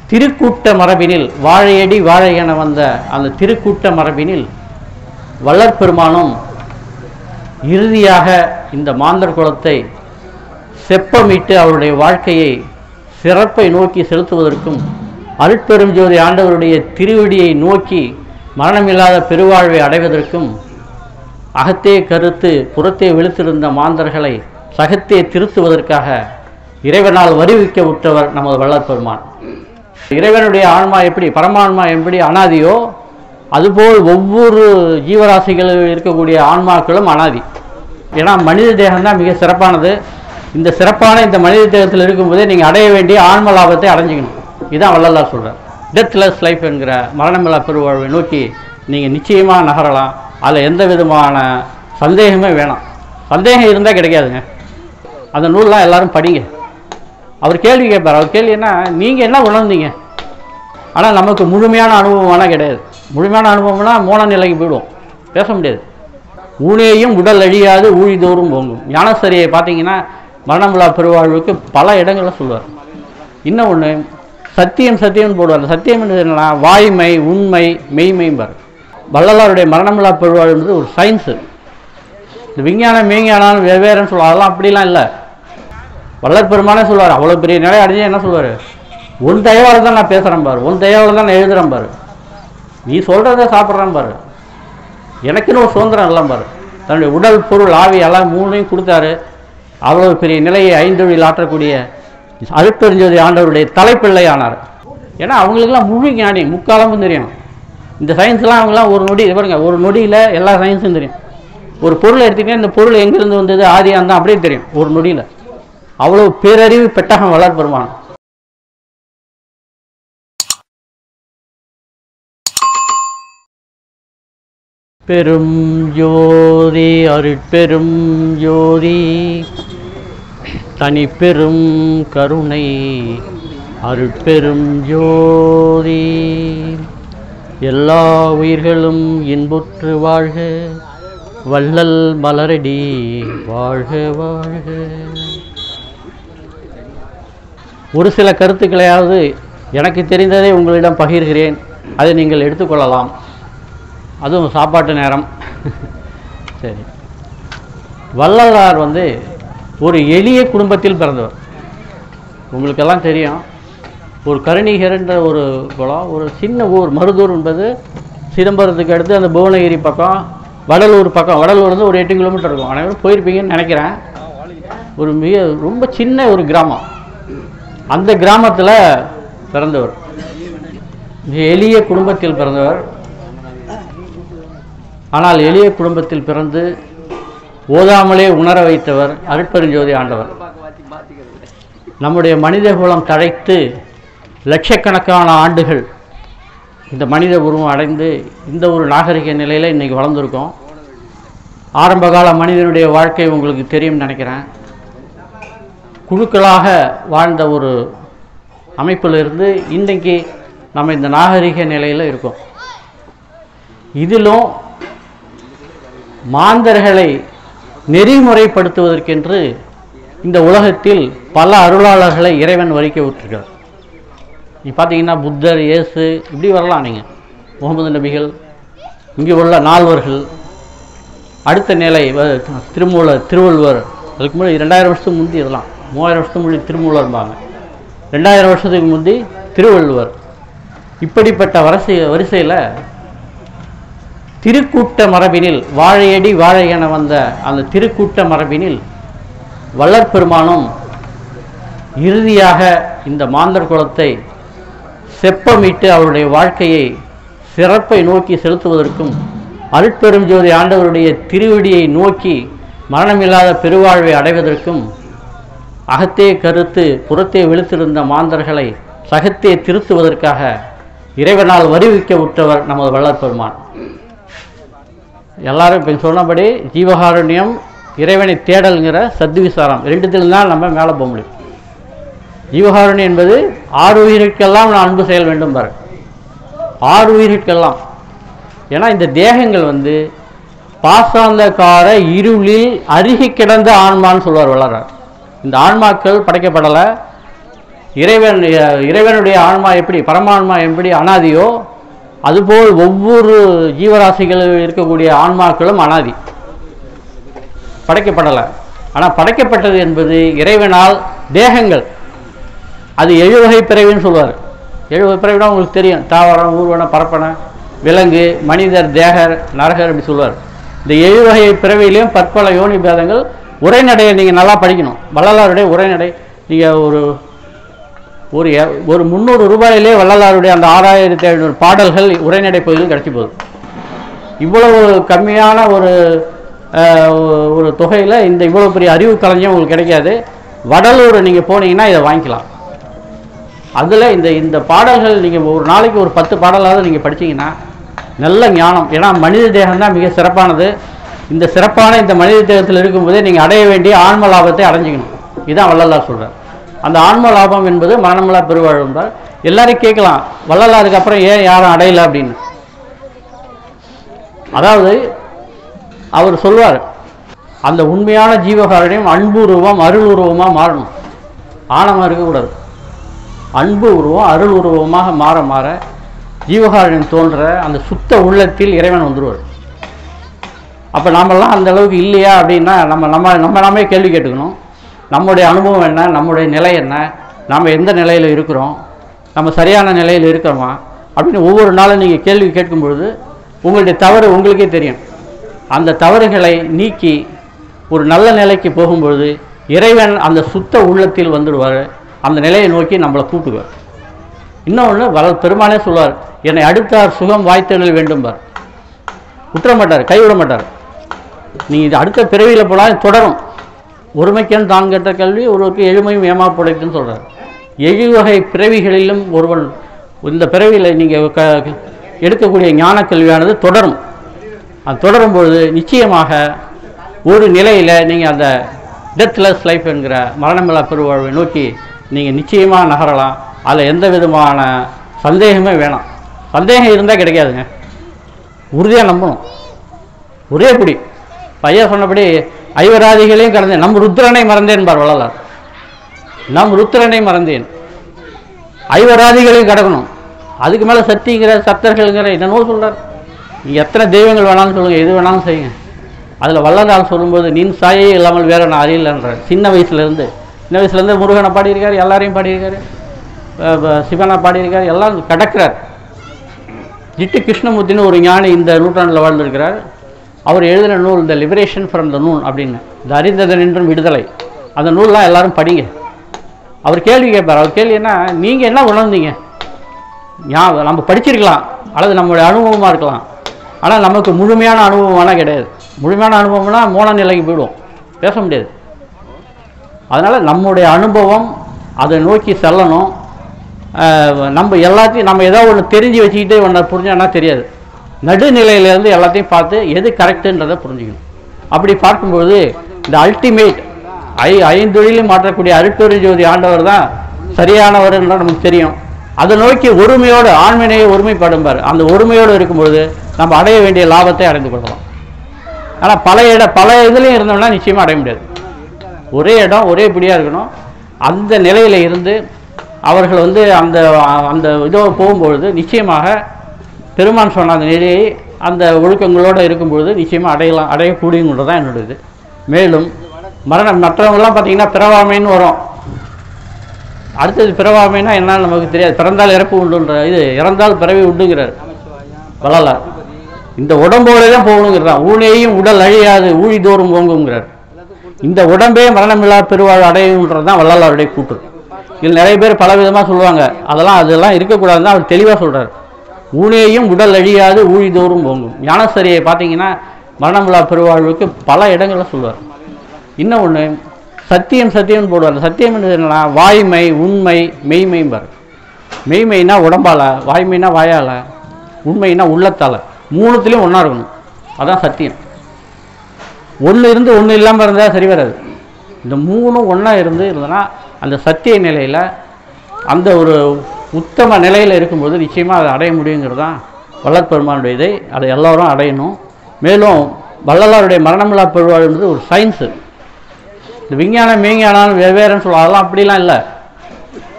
திருக்கூட்ட மரபினில் வாழையடி வாழை என வந்த அந்த திருக்கூட்ட மரபினில் வள்ளற்பெருமானும் இறுதியாக இந்த மாந்தர் குலத்தை செப்பமிட்டு அவருடைய வாழ்க்கையை சிறப்பை நோக்கி செலுத்துவதற்கும் அருட்பெரும் ஜோதி ஆண்டவருடைய திருவடியை நோக்கி மரணமில்லாத பெருவாழ்வை அடைவதற்கும் அகத்தே கருத்து புறத்தே விழுத்திருந்த மாந்தர்களை சகத்தே திருத்துவதற்காக இறைவனால் வருவிக்க விட்டவர் நமது வள்ளற்பெருமான் இறைவனுடைய ஆன்மா எப்படி பரமான்மா எப்படி அனாதியோ அதுபோல் ஒவ்வொரு ஜீவராசிகளில் இருக்கக்கூடிய ஆன்மாக்களும் அனாதி ஏன்னா மனித தேகம்தான் மிக சிறப்பானது இந்த சிறப்பான இந்த மனித தேகத்தில் இருக்கும்போதே நீங்கள் அடைய வேண்டிய ஆன்ம லாபத்தை அடைஞ்சிக்கணும் இதுதான் வள்ளலார் சொல்கிறார் டெத்லெஸ் லைஃப் என்கிற மரணமில்லா பெருவாழ்வை நோக்கி நீங்கள் நிச்சயமாக நகரலாம் அதில் எந்த விதமான சந்தேகமே வேணாம் சந்தேகம் இருந்தால் கிடைக்காதுங்க அந்த நூல்லாம் எல்லாரும் படிங்க அவர் கேள்வி கேட்பார் அவர் கேள்வி என்ன நீங்கள் என்ன உணர்ந்தீங்க ஆனால் நமக்கு முழுமையான அனுபவம்லாம் கிடையாது முழுமையான அனுபவம்னா மோன நிலைக்கு போயிடுவோம் பேச முடியாது ஊனேயும் உடல் அழியாது ஊழிதோறும் போங்கும் ஞானசரியை பார்த்தீங்கன்னா மரணமில்லா பெருவாழ்வுக்கு பல இடங்களில் சொல்லுவார் இன்னும் ஒன்று சத்தியம் சத்தியம்னு போடுவார் சத்தியம் என்னன்னா வாய்மை உண்மை மெய்மைம்பார் வள்ளலாருடைய மரணமில்லா பெருவாழ்வுன்றது ஒரு சயின்ஸு இந்த விஞ்ஞானம் மெய்ஞானம் வெவ்வேறுன்னு சொல்லுவார் அதெல்லாம் அப்படிலாம் இல்லை வள்ளல் பெருமானே சொல்லுவார் அவ்வளோ பெரிய நிலை அடைஞ்சு என்ன சொல்லுவார் உன் தயவால் தான் நான் பேசுகிறேன் பாரு உன் தயவால் தான் நான் எழுதுகிறேன் பாரு நீ சொல்கிறத சாப்பிட்றேன் பாரு எனக்குன்னு ஒரு சுதந்திரம் எல்லாம் பாரு தன்னுடைய உடல் பொருள் ஆவி எல்லாம் மூணையும் கொடுத்தாரு அவ்வளோ பெரிய நிலையை ஐந்தொழில் ஆற்றக்கூடிய அருட்பெருஞ்சோதி ஆண்டவருடைய தலைப்பிள்ளை ஆனார் ஏன்னா அவங்களுக்கெல்லாம் முழு ஞானி முக்காலமும் தெரியும் இந்த சயின்ஸ்லாம் அவங்களாம் ஒரு நொடி இது பாருங்க ஒரு நொடியில் எல்லா சயின்ஸும் தெரியும் ஒரு பொருளை எடுத்துக்கிட்டே இந்த பொருள் எங்கேருந்து வந்தது ஆதியாந்தான் அப்படியே தெரியும் ஒரு நொடியில் அவ்வளோ பேரறிவு பெட்டகம் வளர்பெருமான் பெரும் ஜோதி அருட்பெரும் ஜோதி தனி பெரும் கருணை அருட்பெரும் ஜோதி எல்லா உயிர்களும் இன்புற்று வாழ்க வள்ளல் மலரடி வாழ்க வாழ்க ஒரு சில கருத்துக்களையாவது எனக்கு தெரிந்ததை உங்களிடம் பகிர்கிறேன் அதை நீங்கள் எடுத்துக்கொள்ளலாம் அதுவும் சாப்பாட்டு நேரம் சரி வள்ளலார் வந்து ஒரு எளிய குடும்பத்தில் பிறந்தவர் உங்களுக்கெல்லாம் தெரியும் ஒரு கருணிகர்ன்ற ஒரு குளம் ஒரு சின்ன ஊர் மருதூர் என்பது சிதம்பரத்துக்கு அடுத்து அந்த புவனகிரி பக்கம் வடலூர் பக்கம் வடலூர் வந்து ஒரு எட்டு கிலோமீட்டர் இருக்கும் அனைவரும் போயிருப்பீங்கன்னு நினைக்கிறேன் ஒரு மிக ரொம்ப சின்ன ஒரு கிராமம் அந்த கிராமத்தில் பிறந்தவர் மிக எளிய குடும்பத்தில் பிறந்தவர் ஆனால் எளிய குடும்பத்தில் பிறந்து ஓதாமலே உணர வைத்தவர் அருட்பெருஞ்சோதி ஆண்டவர் நம்முடைய மனித குலம் தழைத்து லட்சக்கணக்கான ஆண்டுகள் இந்த மனித உருவம் அடைந்து இந்த ஒரு நாகரிக நிலையில் இன்றைக்கி வளர்ந்துருக்கோம் ஆரம்பகால மனிதனுடைய வாழ்க்கை உங்களுக்கு தெரியும்னு நினைக்கிறேன் குழுக்களாக வாழ்ந்த ஒரு அமைப்பிலிருந்து இன்றைக்கு நம்ம இந்த நாகரிக நிலையில் இருக்கோம் இதிலும் மாந்தர்களை நெறிமுறைப்படுத்துவதற்கென்று இந்த உலகத்தில் பல அருளாளர்களை இறைவன் வரிக்க விட்டுருக்கிறார் நீ பார்த்தீங்கன்னா புத்தர் இயேசு இப்படி வரலாம் நீங்கள் முகமது நபிகள் இங்கே உள்ள நால்வர்கள் அடுத்த நிலை வ- திருமூலர் திருவள்ளுவர் அதுக்கு முன்னாடி ரெண்டாயிரம் வருஷத்துக்கு முந்தி இதெல்லாம் மூவாயிரம் வருஷத்துக்கு முன்னாடி திருமூலர்பாங்க ரெண்டாயிரம் வருஷத்துக்கு முந்தி திருவள்ளுவர் இப்படிப்பட்ட வரிசை வரிசையில் திருக்கூட்ட மரபினில் வாழையடி வாழை என வந்த அந்த திருக்கூட்ட மரபினில் வள்ளற்பெருமானும் இறுதியாக இந்த மாந்தர் குலத்தை செப்பமிட்டு அவருடைய வாழ்க்கையை சிறப்பை நோக்கி செலுத்துவதற்கும் அருட்பெரும் ஜோதி ஆண்டவருடைய திருவடியை நோக்கி மரணமில்லாத பெருவாழ்வை அடைவதற்கும் அகத்தே கருத்து புறத்தே விழுத்திருந்த மாந்தர்களை சகத்தே திருத்துவதற்காக இறைவனால் வருவிக்க விட்டவர் நமது வள்ளற்பெருமான் எல்லாரும் இப்போ சொன்னபடி ஜீவகாருண்யம் இறைவனை தேடல்ங்கிற சத்விசாரம் ரெண்டுத்தில் தான் நம்ம மேலே போக முடியும் ஜீவகாருண்யம் என்பது ஆறு உயிருக்கெல்லாம் நான் அன்பு செயல் வேண்டும் பாரு ஆறு உயிருக்கெல்லாம் ஏன்னா இந்த தேகங்கள் வந்து பாசாந்தக்கார இருளில் அருகி கிடந்த ஆன்மான்னு சொல்லுவார் வளரார் இந்த ஆன்மாக்கள் படைக்கப்படலை இறைவன் அஹ், இறைவனுடைய ஆன்மா எப்படி பரமான்மா எப்படி அனாதியோ அதுபோல் ஒவ்வொரு ஜீவராசிகளில் இருக்கக்கூடிய ஆன்மாக்களும் அனாதி படைக்கப்படலை ஆனால் படைக்கப்பட்டது என்பது இறைவனால் தேகங்கள் அது எழுவகை பிறவின்னு சொல்லுவார் எழுவகை பிறவினா உங்களுக்கு தெரியும் தாவரம் ஊர்வன பரப்பன விலங்கு மனிதர் தேகர் நரகர் அப்படி சொல்லுவார் இந்த எழுவகை பிறவியிலையும் பற்பல யோனி பேதங்கள் உரைநடையை நீங்கள் நல்லா படிக்கணும் வள்ளலாருடைய உரைநடை நீங்கள் ஒரு ஒரு எ- ஒரு முந்நூறு ரூபாயிலே வள்ளலாருடைய அந்த ஆறாயிரத்தி ஐநூறு பாடல்கள் உரைநடை பகுதியில் கிடச்சி போகுது இவ்வளவு கம்மியான ஒரு அஹ், ஒரு தொகையில் இந்த இவ்வளோ பெரிய அறிவு களஞ்சியம் உங்களுக்கு கிடைக்காது வடலூர் நீங்கள் போனீங்கன்னா இதை வாங்கிக்கலாம் அதில் இந்த இந்த பாடல்கள் நீங்கள் ஒரு நாளைக்கு ஒரு பத்து பாடலாவது நீங்கள் படிச்சீங்கன்னா நல்ல ஞானம் ஏன்னா மனித தேகம் தான் மிக சிறப்பானது இந்த சிறப்பான இந்த மனித தேகத்தில் இருக்கும்போதே நீங்கள் அடைய வேண்டிய ஆன்ம லாபத்தை அடைஞ்சிக்கணும் இதுதான் வள்ளலார் சொல்கிறார் அந்த ஆன்ம லாபம் என்பது மரணமில்லா பெருவாழ்வு தான் எல்லாரும் கேட்கலாம் வள்ளலாருக்கு அப்புறம் ஏன் யாரும் அடையலை அப்படின்னு அதாவது அவர் சொல்வார் அந்த உண்மையான ஜீவகாரணியம் அன்பு உருவம் அருள் உருவமாக மாறணும் ஆணவம் இருக்கக்கூடாது அன்பு உருவம் அருள் உருவமாக மாற மாற ஜீவகாரணியம் தோன்ற அந்த சுத்த உள்ளத்தில் இறைவன் வந்துடுவார் அப்போ நாமெல்லாம் அந்த அளவுக்கு இல்லையா அப்படின்னா நம்ம நம்ம நம்ம நாமே கேள்வி கேட்டுக்கணும் நம்முடைய அனுபவம் என்ன நம்முடைய நிலை என்ன நாம் எந்த நிலையில் இருக்கிறோம் நம்ம சரியான நிலையில் இருக்கிறோமா அப்படின்னு ஒவ்வொரு நாளும் நீங்கள் கேள்வி கேட்கும் பொழுது உங்களுடைய தவறு உங்களுக்கே தெரியும் அந்த தவறுகளை நீக்கி ஒரு நல்ல நிலைக்கு போகும்பொழுது இறைவன் அந்த சுத்த உள்ளத்தில் வந்துடுவார் அந்த நிலையை நோக்கி நம்மளை கூட்டுவார் இன்னொன்று வள பெருமானே சொல்வார் என்னை அடுத்தார் சுகம் வாய்த்தெழல் வேண்டும்பார் விட்டுற மாட்டார் கைவிட மாட்டார் நீ இது அடுத்த பிறவியில் போனால் தொடரும் ஒருமைக்கன் தான் கெட்ட கல்வி ஒருவருக்கு எழுமையும் ஏமா புடைக்குன்னு சொல்கிறார் எழுவகை பிறவிகளிலும் ஒருவன் இந்த பிறவியில் நீங்கள் க எடுக்கக்கூடிய ஞான கல்வியானது தொடரும் அது தொடரும் பொழுது நிச்சயமாக ஒரு நிலையில் நீங்கள் அந்த டெத்லெஸ் லைஃப் என்கிற மரணமில்லா பெருவாழ்வை நோக்கி நீங்கள் நிச்சயமாக நகரலாம் அதில் எந்த விதமான சந்தேகமே வேணாம் சந்தேகம் இருந்தால் கிடைக்காதுங்க உறுதியாக நம்பணும் ஒரே பிடி பையன் சொன்னபடி ஐவராதிகளையும் கடந்தேன் நம் ருத்ரனை மறந்தேன் பார் வள்ளலார் நம் ருத்ரனை மறந்தேன் ஐவராதிகளையும் கடக்கணும் அதுக்கு மேலே சக்திங்கிற சத்தர்கள்ங்கிற இந்த நூல் சொல்றார் நீங்கள் எத்தனை தெய்வங்கள் வேணாலும் சொல்லுங்கள் எது வேணாலும் செய்யுங்க அதில் வள்ளலார் சொல்லும்போது நின் சாயே இல்லாமல் வேற நான் அறியலன்றார் சின்ன வயசுலேருந்து சின்ன வயசுலேருந்து முருகனை பாடியிருக்காரு எல்லாரையும் பாடியிருக்காரு அஹ் அஹ் சிவனை பாடியிருக்காரு எல்லாம் கடக்கிறார் ஜிட்டு கிருஷ்ணமூர்த்தின்னு ஒரு ஞானி இந்த நூற்றாண்டில் வாழ்ந்திருக்கிறார் அவர் எழுதின நூல் இந்த லிபரேஷன் ஃப்ரம் த நூன் அப்படின்னு இந்த அறிந்ததன் என்றும் விடுதலை அந்த நூல்லாம் எல்லாரும் படிங்க அவர் கேள்வி கேட்பார் அவர் கேள்வி என்ன நீங்கள் என்ன உணர்ந்தீங்க ஞாபகம் நம்ம படிச்சிருக்கலாம் அல்லது நம்மளுடைய அனுபவமாக இருக்கலாம் ஆனால் நமக்கு முழுமையான அனுபவம்லாம் கிடையாது முழுமையான அனுபவம்னா மோன நிலைக்கு போயிடுவோம் பேச முடியாது அதனால் நம்முடைய அனுபவம் அதை நோக்கி செல்லணும் ஆஹ் நம்ம எல்லாத்தையும் நம்ம ஏதோ ஒன்று தெரிஞ்சு வச்சுக்கிட்டு ஒன்றை புரிஞ்சானா தெரியாது நடுநிலையிலேருந்து எல்லாத்தையும் பார்த்து எது கரெக்டுன்றதை புரிஞ்சுக்கணும் அப்படி பார்க்கும்போது இந்த அல்டிமேட் ஐ ஐந்தொழிலும் மாற்றக்கூடிய அருட்பெரு ஜோதி ஆண்டவர் தான் சரியானவர்ன்றது நமக்கு தெரியும் அதை நோக்கி ஒருமையோடு ஆண்மனையை ஒருமைப்படும்பார் அந்த ஒருமையோடு இருக்கும்பொழுது நம்ம அடைய வேண்டிய லாபத்தை அடைந்து கொள்ளலாம் ஆனால் பல இட பல இதுலேயும் இருந்தோம்னா நிச்சயமாக அடைய முடியாது ஒரே இடம் ஒரே பிடியாக இருக்கணும் அந்த நிலையில் இருந்து அவர்கள் வந்து அந்த அந்த இதோ போகும்பொழுது நிச்சயமாக பெருமான் சொன்ன அந்த நிலையை அந்த ஒழுக்கங்களோடு இருக்கும்பொழுது நிச்சயமாக அடையலாம் அடையக்கூடியங்கிறது தான் என்னோட இது மேலும் மரணம் மற்றவங்கெல்லாம் பார்த்தீங்கன்னா பிறவாமைன்னு வரும் அடுத்தது பிறவாமைன்னா என்னன்னு நமக்கு தெரியாது பிறந்தால் இறப்பு உண்டுன்ற இது இறந்தால் பிறவி உண்டுங்கிறார் வள்ளலார் இந்த உடம்போட தான் போகணுங்கிறார் ஊனேயும் உடல் அழியாது ஊழி தோறும் ஓங்குங்கிறார் இந்த உடம்பே மரணமில்லா பெருவாழ் அடையுன்றது தான் வள்ளலாருடைய கூற்று இதில் நிறைய பேர் பல விதமாக சொல்லுவாங்க அதெல்லாம் அதெல்லாம் இருக்கக்கூடாதுன்னு அவர் தெளிவாக சொல்றார் ஊனேயும் உடல் அழியாது ஊழி தோறும் ஓங்கும் ஞானசரியை பார்த்தீங்கன்னா மரணமில்லா பெருவாழ்வுக்கு பல இடங்களில் சொல்லுவார் இன்னும் ஒன்று சத்தியம் சத்தியம்னு போடுவார் சத்தியம் என்னன்னா வாய்மை உண்மை மெய்மைம்பார் மெய்மைனா உடம்பால வாய்மைனா வாயால உண்மைனா உள்ளத்தால மூணுத்துலேயும் ஒன்றா இருக்கணும் அதான் சத்தியம் ஒன்று இருந்து ஒன்று இல்லாமல் இருந்தால் சரி வராது இந்த மூணும் ஒன்றா இருந்து இருந்ததுன்னா அந்த சத்திய நிலையில் அந்த ஒரு உத்தம நிலையில் இருக்கும்போது நிச்சயமாக அதை அடைய முடியுங்கிறது தான் வள்ளற்பெருமானுடைய இதை அதை எல்லோரும் அடையணும் மேலும் வள்ளலாருடைய மரணமில்லா பெருவாழ்ன்றது ஒரு சயின்ஸு இந்த விஞ்ஞானம் மெய்ஞானம் வெவ்வேறுன்னு சொல்லலாம் அதெல்லாம் அப்படிலாம் இல்லை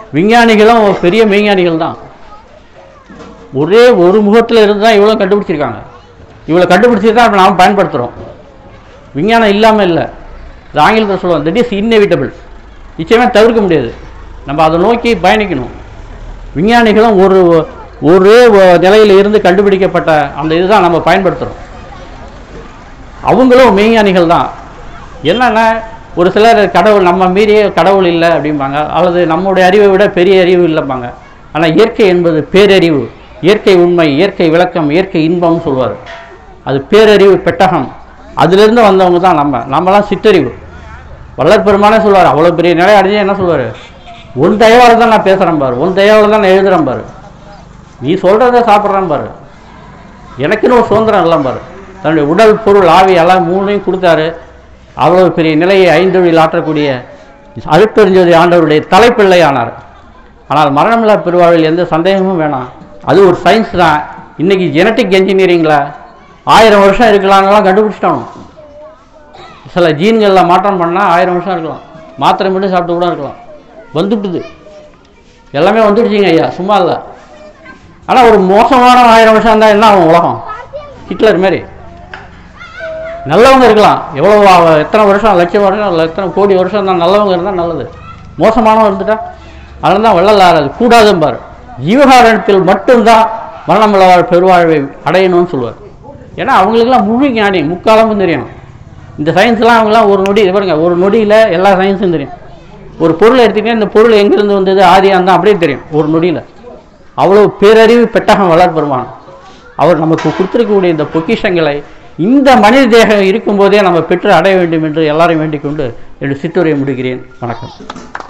விஞ்ஞானிகளும் பெரிய மெய்ஞானிகள் தான் ஒரே ஒரு முகத்தில் இருந்து தான் இவ்வளோ கண்டுபிடிச்சிருக்காங்க இவ்வளோ கண்டுபிடிச்சி தான் இப்போ நாம் பயன்படுத்துகிறோம் விஞ்ஞானம் இல்லாமல் இல்லை இது ஆங்கிலத்தில் சொல்லுவோம் தட் இஸ் இன்னெவிட்டபிள் நிச்சயமாக தவிர்க்க முடியாது நம்ம அதை நோக்கி பயணிக்கணும் விஞ்ஞானிகளும் ஒரு ஒரே ஒ- நிலையில இருந்து கண்டுபிடிக்கப்பட்ட அந்த இதுதான் நம்ம பயன்படுத்துகிறோம் அவங்களும் மெய்ஞானிகள் தான் என்னன்னா ஒரு சிலர் கடவுள் நம்ம மீறிய கடவுள் இல்லை அப்படிம்பாங்க அல்லது நம்முடைய அறிவை விட பெரிய அறிவு இல்லைம்பாங்க ஆனால் இயற்கை என்பது பேரறிவு இயற்கை உண்மை இயற்கை விளக்கம் இயற்கை இன்பம்னு சொல்லுவார் அது பேரறிவு பெட்டகம் அதிலிருந்து வந்தவங்க தான் நம்ம நம்மலாம் சிற்றறிவு வள்ளற் பெருமானே சொல்லுவார் அவ்வளோ பெரிய நிலை அடைஞ்சு என்ன சொல்லுவார் உன் தயவால் தான் நான் பேசுகிறேன் பாரு உன் தயவால் தான் நான் எழுதுகிறேன் பாரு நீ சொல்கிறத சாப்பிட்றேன் பாரு எனக்குன்னு ஒரு சுதந்திரம் இல்லை பாரு தன்னுடைய உடல் பொருள் ஆவி எல்லாம் மூணையும் கொடுத்தாரு அவ்வளவு பெரிய நிலையை ஐந்தொழில் ஆற்றக்கூடிய அருட்பெருஞ்சோதி ஆண்டவருடைய தலைப்பிள்ளை ஆனார் ஆனால் மரணமில்லா பெருவாழ்வில் எந்த சந்தேகமும் வேணாம் அது ஒரு சயின்ஸ் தான் இன்னைக்கு ஜெனட்டிக் இன்ஜினியரிங்கில் ஆயிரம் வருஷம் இருக்கலாம்லாம் கண்டுபிடிச்சிட்டானோ சில ஜீன்களில் மாற்றம் பண்ணால் ஆயிரம் வருஷம் இருக்கலாம் மாத்திரை மட்டும் சாப்பிட்டு கூட இருக்கலாம் வந்துவிட்டுது எல்லாமே வந்துடுச்சிங்க ஐயா சும்மா இல்லை ஆனால் ஒரு மோசமான ஆயிரம் வருஷம் இருந்தால் என்ன ஆகும் உலகம் ஹிட்லர் மாரி நல்லவங்க இருக்கலாம் எவ்வளோ அவ- எத்தனை வருஷம் லட்சம் வருஷம் இல்லை எத்தனை கோடி வருஷம் தான் நல்லவங்க இருந்தால் நல்லது மோசமானவங்க இருந்துட்டா அதனால தான் வள்ளலார் அது கூடாதும்பார் ஜீவகாரணத்தில் மட்டும்தான் மரணமில்லவாழ் பெருவாழ்வை அடையணும்னு சொல்லுவார் ஏன்னா அவங்களுக்கெல்லாம் முழு ஞானி முக்காலமும் தெரியும் இந்த சயின்ஸ்லாம் அவங்களாம் ஒரு நொடி இது பாருங்க ஒரு நொடியில் எல்லா சயின்ஸும் தெரியும் ஒரு பொருளை எடுத்துக்கிட்டா இந்த பொருள் எங்கேருந்து வந்தது ஆதியாந்தான் அப்படியே தெரியும் ஒரு நொடியில் அவ்வளோ பேரறிவு பெட்டகம் வளர்பெருமான் அவர் நமக்கு கொடுத்திருக்கக்கூடிய இந்த பொக்கிஷங்களை இந்த மனித தேகம் இருக்கும்போதே நம்ம பெற்று அடைய வேண்டும் என்று எல்லாரையும் வேண்டிக் கொண்டு என்னுடைய சிற்றுரையை முடிக்கிறேன் வணக்கம்